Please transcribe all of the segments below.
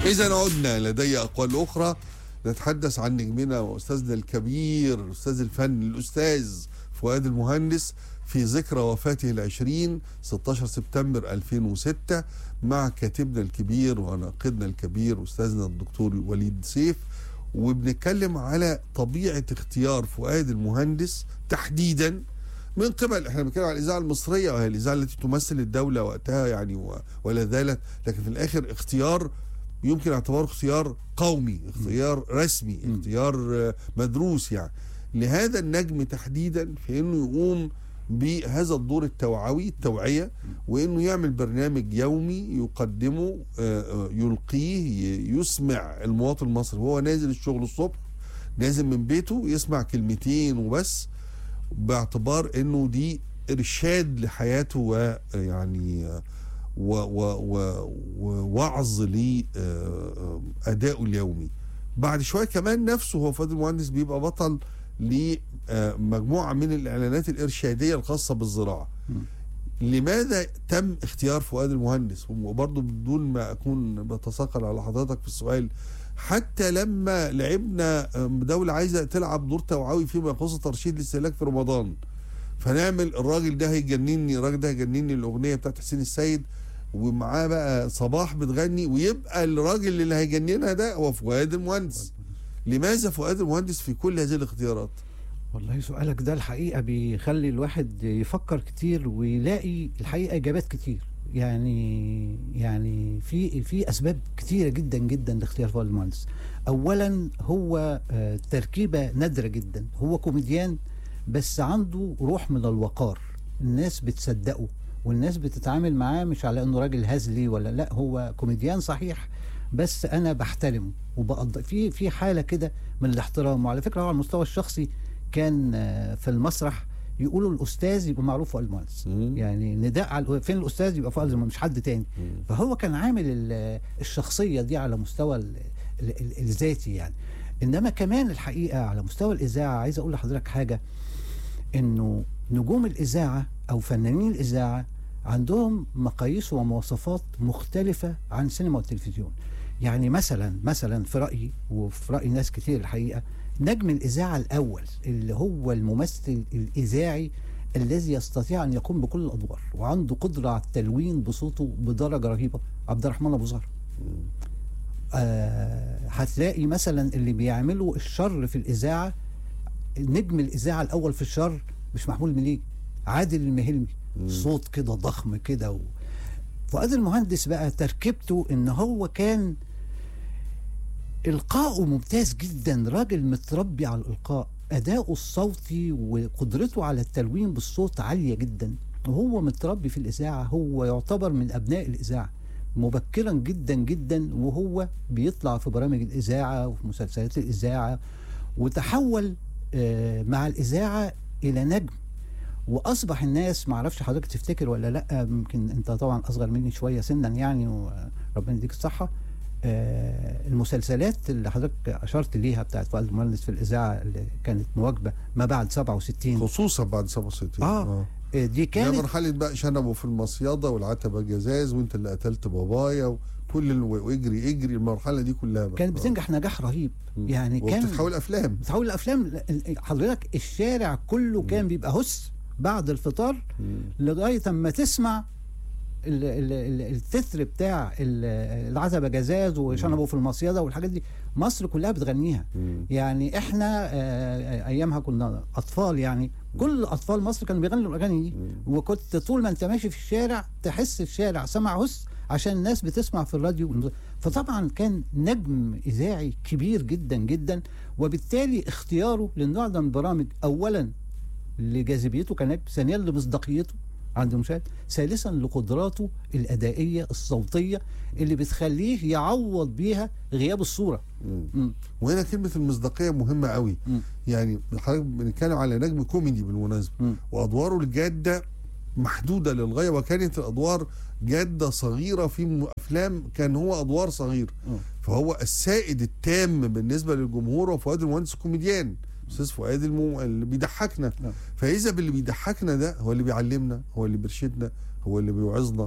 إذا عدنا لدي أقوال أخرى نتحدث عن نجمنا وأستاذنا الكبير أستاذ الفن الأستاذ فؤاد المهندس في ذكرى وفاته العشرين 16 سبتمبر 2006 مع كاتبنا الكبير وناقدنا الكبير أستاذنا الدكتور وليد سيف وبنتكلم على طبيعة اختيار فؤاد المهندس تحديدا من قبل احنا بنتكلم على الاذاعه المصريه وهي الاذاعه التي تمثل الدوله وقتها يعني و- ولا زالت لكن في الاخر اختيار يمكن اعتباره اختيار قومي اختيار رسمي اختيار آه، مدروس يعني لهذا النجم تحديدا في انه يقوم بهذا الدور التوعوي التوعيه وانه يعمل برنامج يومي يقدمه آه، آه، يلقيه ي- يسمع المواطن المصري وهو نازل الشغل الصبح نازل من بيته يسمع كلمتين وبس باعتبار انه دي ارشاد لحياته ويعني و- و- و- ووعظ لادائه اليومي بعد شويه كمان نفسه هو فؤاد المهندس بيبقى بطل لمجموعه من الاعلانات الارشاديه الخاصه بالزراعه لماذا تم اختيار فؤاد المهندس وبرضه بدون ما اكون بتثقل على حضرتك في السؤال حتى لما لعبنا دولة عايزة تلعب دور توعوي فيما يخص ترشيد الاستهلاك في رمضان فنعمل الراجل ده هيجنني الراجل ده هيجنني الأغنية بتاعت حسين السيد ومعاه بقى صباح بتغني ويبقى الراجل اللي هيجننها ده هو فؤاد المهندس لماذا فؤاد المهندس في كل هذه الاختيارات والله سؤالك ده الحقيقة بيخلي الواحد يفكر كتير ويلاقي الحقيقة إجابات كتير يعني يعني في في أسباب كتيرة جدا جدا لاختيار فؤاد المهندس أولا هو آه، تركيبة نادرة جدا هو كوميديان بس عنده روح من الوقار الناس بتصدقه والناس بتتعامل معاه مش على انه راجل هزلي ولا لا هو كوميديان صحيح بس انا بحترمه وبقض في في حاله كده من الاحترام وعلى فكره هو على المستوى الشخصي كان آه، في المسرح يقولوا الاستاذ يبقى معروف فؤاد المهندس مم. يعني نداء على فين الاستاذ يبقى فؤاد المهندس مش حد تاني فهو كان عامل ال- الشخصيه دي على مستوى ال- ال- ال- الذاتي يعني انما كمان الحقيقه على مستوى الاذاعه عايز اقول لحضرتك حاجه انه نجوم الاذاعه او فنانين الاذاعه عندهم مقاييس ومواصفات مختلفه عن السينما والتلفزيون يعني مثلا مثلا في رايي وفي راي ناس كتير الحقيقه نجم الاذاعه الاول اللي هو الممثل الاذاعي الذي يستطيع ان يقوم بكل الادوار وعنده قدره على التلوين بصوته بدرجه رهيبه عبد الرحمن ابو زهر آه هتلاقي مثلا اللي بيعملوا الشر في الاذاعه نجم الاذاعه الاول في الشر مش محمود مليك عادل المهلمي صوت كده ضخم كده و... فؤاد المهندس بقى تركيبته ان هو كان القاؤه ممتاز جدا راجل متربي على الالقاء اداؤه الصوتي وقدرته على التلوين بالصوت عاليه جدا وهو متربي في الاذاعه هو يعتبر من ابناء الاذاعه مبكرا جدا جدا وهو بيطلع في برامج الاذاعه وفي مسلسلات الاذاعه وتحول آه، مع الاذاعه الى نجم واصبح الناس ما اعرفش حضرتك تفتكر ولا لا يمكن انت طبعا اصغر مني شويه سنا يعني وربنا يديك الصحه آه، المسلسلات اللي حضرتك اشرت ليها بتاعت فؤاد المهندس في الاذاعه اللي كانت مواكبه ما بعد 67 خصوصا بعد 67 اه آه، دي يا كانت مرحلة بقى شنبه في المصيادة والعتبة جزاز وانت اللي قتلت بابايا وكل ال... واجري اجري المرحلة دي كلها بقى كانت بتنجح نجاح رهيب يعني كان وبتتحول افلام بتحول الافلام حضرتك الشارع كله كان بيبقى هس بعد الفطار لغايه اما تسمع ال- ال- ال- التتر بتاع ال- العتبه جزاز وشنبه في المصيده والحاجات دي مصر كلها بتغنيها مم. يعني احنا آه، ايامها كنا اطفال يعني كل اطفال مصر كانوا بيغنوا الاغاني دي وكنت طول ما انت ماشي في الشارع تحس الشارع سمع هس عشان الناس بتسمع في الراديو فطبعا كان نجم اذاعي كبير جدا جدا وبالتالي اختياره للنوع ده من البرامج اولا لجاذبيته كنجم ثانيا لمصداقيته عند المشاهد ثالثا لقدراته الادائيه الصوتيه اللي بتخليه يعوض بيها غياب الصوره مم. مم. وهنا كلمة المصداقية مهمة قوي مم. يعني حضرتك بنتكلم على نجم كوميدي بالمناسبة مم. وأدواره الجادة محدودة للغاية وكانت الأدوار جادة صغيرة في م- أفلام كان هو أدوار صغيرة مم. فهو السائد التام بالنسبة للجمهور هو فؤاد المهندس كوميديان أستاذ فؤاد المو... اللي بيضحكنا نعم. فإذا باللي بيضحكنا ده هو اللي بيعلمنا هو اللي بيرشدنا هو اللي بيوعظنا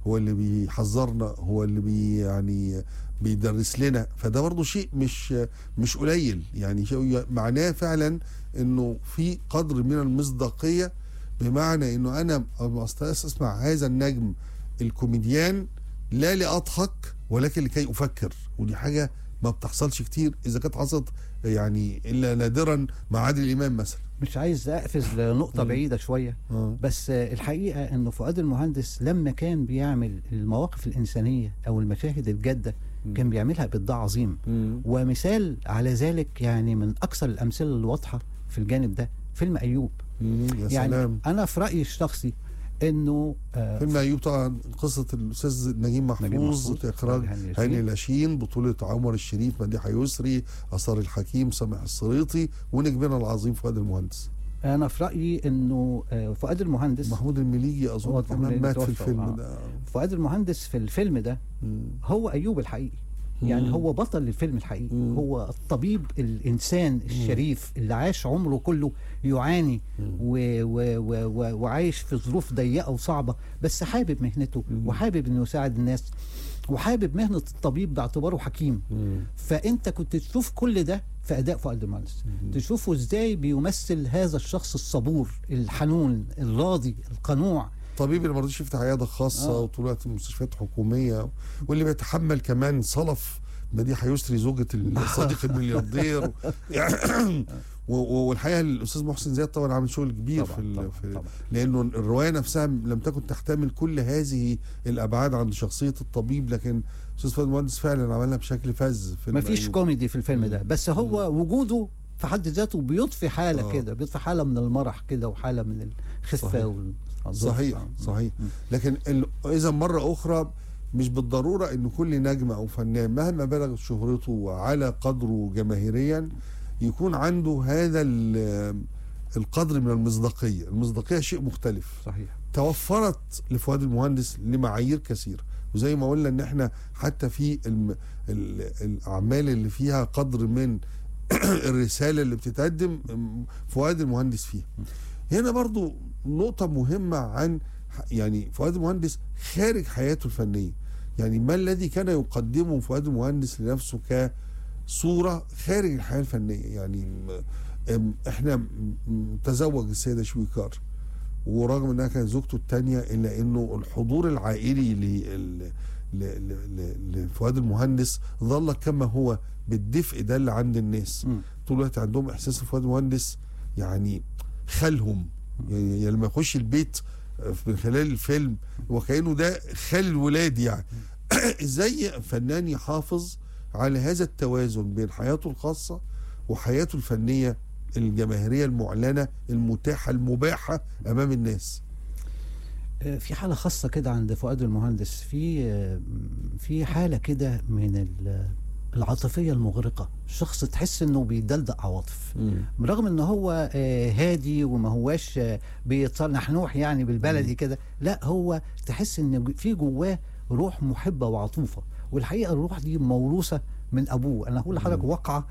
هو اللي بيحذرنا هو اللي بي يعني بيدرس لنا فده برضه شيء مش مش قليل يعني شيء معناه فعلا انه في قدر من المصداقيه بمعنى انه انا أما اسمع هذا النجم الكوميديان لا لاضحك ولكن لكي افكر ودي حاجه ما بتحصلش كتير اذا كانت حصلت يعني الا نادرا مع عادل امام مثلا مش عايز اقفز لنقطه مم. بعيده شويه اه بس آه، الحقيقه انه فؤاد المهندس لما كان بيعمل المواقف الانسانيه او المشاهد الجاده كان بيعملها بابداع عظيم مم. ومثال على ذلك يعني من اكثر الامثله الواضحه في الجانب ده فيلم ايوب مم. يا يعني سلام انا في رايي الشخصي انه آه، فيلم ايوب طبعا قصه الاستاذ نجيب محفوظ, نجيب محفوظ، اخراج هاني هاني ياسين. لاشين بطوله عمر الشريف مديحه يسري اثار الحكيم سامح الصريطي ونجمنا العظيم فؤاد المهندس انا في رايي انه آه، فؤاد المهندس محمود المليجي اظن هو كمان محمود مات في المليجي الفيلم توفى، ده فؤاد المهندس في الفيلم ده مم. هو ايوب الحقيقي يعني مم. هو بطل الفيلم الحقيقي مم. هو الطبيب الانسان الشريف اللي عاش عمره كله يعاني مم. و و و و وعايش في ظروف ضيقه وصعبه بس حابب مهنته مم. وحابب انه يساعد الناس وحابب مهنه الطبيب باعتباره حكيم مم. فانت كنت تشوف كل ده في اداء فؤاد المهندس مم. تشوفه ازاي بيمثل هذا الشخص الصبور الحنون الراضي القنوع طبيب اللي ما رضيش يفتح عياده خاصه آه. وطول الوقت مستشفيات حكوميه واللي بيتحمل كمان صلف مديحه يسري زوجة الصديق الملياردير يعني و- و- والحقيقه الاستاذ محسن زياد طبعا عامل شغل كبير طبعاً، في, ال- طبعاً، في طبعاً. لانه الروايه نفسها لم تكن تحتمل كل هذه الابعاد عند شخصيه الطبيب لكن استاذ فؤاد المهندس فعلا عملها بشكل فذ في مفيش الأيوب. كوميدي في الفيلم ده بس هو وجوده في حد ذاته بيضفي حاله آه. كده بيضفي حاله من المرح كده وحاله من الخفه صحيح. وال... صحيح صحيح مم. لكن ال- اذا مره اخرى مش بالضروره ان كل نجم او فنان مهما بلغت شهرته وعلى قدره جماهيريا يكون عنده هذا ال- القدر من المصداقيه، المصداقيه شيء مختلف صحيح توفرت لفؤاد المهندس لمعايير كثيره وزي ما قلنا ان احنا حتى في الم... ال... الاعمال اللي فيها قدر من الرساله اللي بتتقدم فؤاد المهندس فيها هنا برضو نقطه مهمه عن يعني فؤاد المهندس خارج حياته الفنيه يعني ما الذي كان يقدمه فؤاد المهندس لنفسه كصوره خارج الحياه الفنيه يعني م- احنا م- م- تزوج السيده شويكار ورغم انها كانت زوجته الثانيه الا انه الحضور العائلي ل- ل- ل- ل- لفؤاد المهندس ظل كما هو بالدفء ده اللي عند الناس مم. طول الوقت عندهم احساس إن فؤاد المهندس يعني خالهم يعني يعني لما يخش البيت من خلال الفيلم وكانه ده خال الولاد يعني ازاي فنان يحافظ على هذا التوازن بين حياته الخاصه وحياته الفنيه الجماهيريه المعلنه المتاحه المباحه امام الناس آه، في حاله خاصه كده عند فؤاد المهندس في آه، في حاله كده من ال- العاطفيه المغرقه شخص تحس انه بيدلدق عواطف برغم ان هو آه، هادي وما هواش آه، بيتصنحنوح يعني بالبلدي كده لا هو تحس ان في جواه روح محبه وعطوفه والحقيقه الروح دي موروثه من ابوه انا هقول لحضرتك واقعه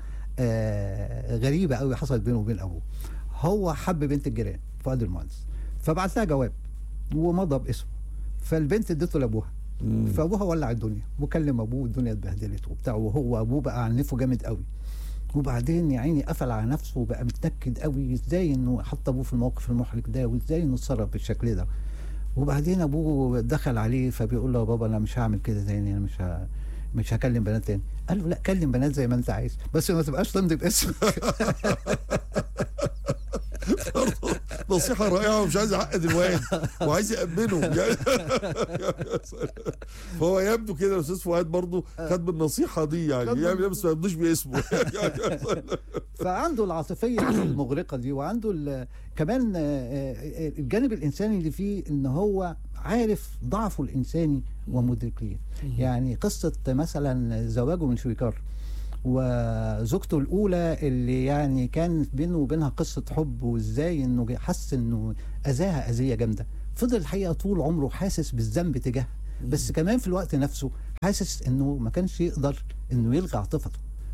آه، غريبه قوي حصلت بينه وبين ابوه هو حب بنت الجيران فؤاد المهندس فبعت لها جواب ومضى باسمه فالبنت ادته لابوها مم. فابوها ولع الدنيا وكلم ابوه الدنيا اتبهدلت وبتاع وهو ابوه بقى عنفه جامد قوي وبعدين يا عيني قفل على نفسه وبقى متنكد قوي ازاي انه حط ابوه في الموقف المحرج ده وازاي انه اتصرف بالشكل ده وبعدين ابوه دخل عليه فبيقول له يا بابا انا مش هعمل كده تاني انا مش ه... مش هكلم بنات تاني قال له لا كلم بنات زي ما انت عايز بس ما تبقاش تمضي باسمك نصيحة رائعة ومش عايز يعقد الواد وعايز يأمنه يعني فهو يبدو كده الاستاذ فؤاد برضه خد بالنصيحة دي يعني خد يعمل بال- بس ما يبدوش باسمه فعنده العاطفيه المغرقه دي وعنده ال- كمان آه، آه، الجانب الانساني اللي فيه ان هو عارف ضعفه الانساني ومدرك ليه يعني قصه مثلا زواجه من شويكار وزوجته الاولى اللي يعني كان بينه وبينها قصه حب وازاي انه جه- حس انه اذاها اذيه جامده فضل الحقيقه طول عمره حاسس بالذنب تجاهها بس كمان في الوقت نفسه حاسس انه ما كانش يقدر انه يلغي عاطفته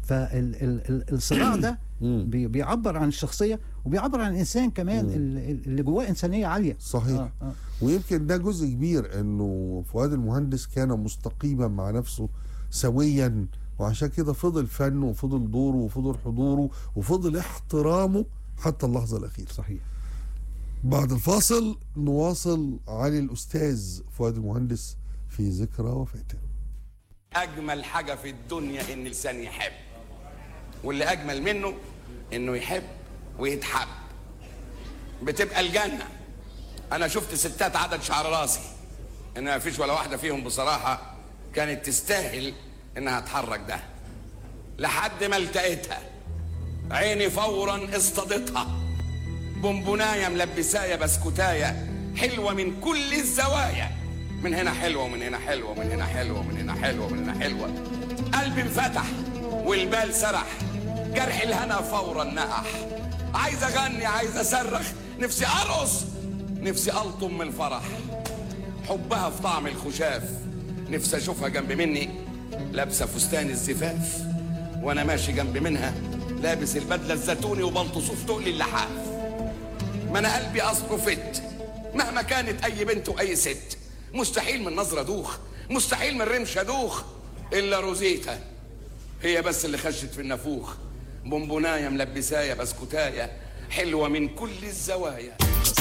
فالصراع ده مم. بي- بيعبر عن الشخصيه وبيعبر عن الانسان كمان ال- ال- اللي جواه انسانيه عاليه صحيح آه، آه. ويمكن ده جزء كبير انه فؤاد المهندس كان مستقيما مع نفسه سويا وعشان كده فضل فنه وفضل دوره وفضل حضوره وفضل احترامه حتى اللحظه الاخيره صحيح بعد الفاصل نواصل عن الاستاذ فؤاد المهندس في ذكرى وفاته اجمل حاجه في الدنيا ان الانسان يحب واللي اجمل منه انه يحب ويتحب بتبقى الجنه انا شفت ستات عدد شعر راسي ان ما فيش ولا واحده فيهم بصراحه كانت تستاهل انها تحرك ده لحد ما التقيتها عيني فورا اصطادتها بونبونايه ملبسايه بسكوتايه حلوه من كل الزوايا من هنا حلوه ومن هنا حلوه ومن هنا حلوه ومن هنا حلوه ومن هنا حلوه قلبي انفتح والبال سرح جرح الهنا فورا نقح عايز اغني عايز اصرخ نفسي ارقص نفسي الطم من الفرح حبها في طعم الخشاف نفسي اشوفها جنب مني لابسه فستان الزفاف وانا ماشي جنب منها لابس البدله الزيتوني وبلطصوف تقلي اللحاف ما انا قلبي اصله فت مهما كانت اي بنت واي ست مستحيل من نظره دوخ مستحيل من رمشه دوخ الا روزيتا هي بس اللي خشت في النافوخ بونبونايه ملبسايه بسكوتايه حلوه من كل الزوايا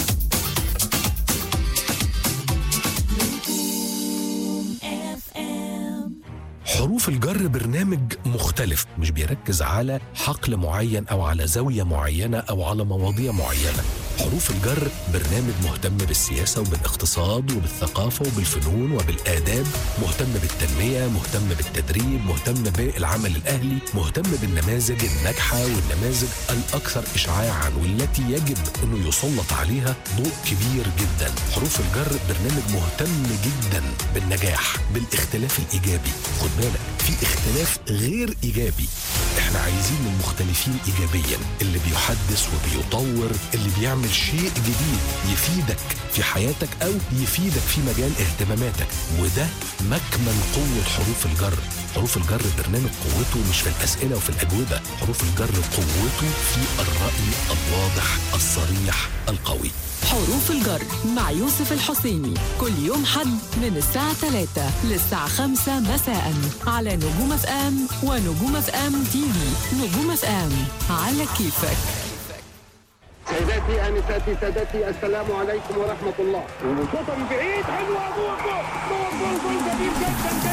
حروف الجر برنامج مختلف مش بيركز على حقل معين او على زاويه معينه او على مواضيع معينه حروف الجر برنامج مهتم بالسياسه وبالاقتصاد وبالثقافه وبالفنون وبالاداب مهتم بالتنميه مهتم بالتدريب مهتم بالعمل الاهلي مهتم بالنماذج الناجحه والنماذج الاكثر اشعاعا والتي يجب انه يسلط عليها ضوء كبير جدا حروف الجر برنامج مهتم جدا بالنجاح بالاختلاف الايجابي خد بالك في اختلاف غير ايجابي احنا عايزين المختلفين ايجابيا اللي بيحدث وبيطور اللي بيعمل شيء جديد يفيدك في حياتك او يفيدك في مجال اهتماماتك وده مكمن قوه حروف الجر حروف الجر برنامج قوته مش في الاسئله وفي الاجوبه حروف الجر قوته في الراي الواضح الصريح القوي حروف الجر مع يوسف الحسيني كل يوم حد من الساعة 3 للساعة 5 مساء على نجوم اف ام ونجوم اف ام تي في نجوم اف ام على كيفك سيداتي انساتي سادتي السلام عليكم ورحمه الله وشوطه من بعيد حلوه جول جول جول جول جول جميل جدا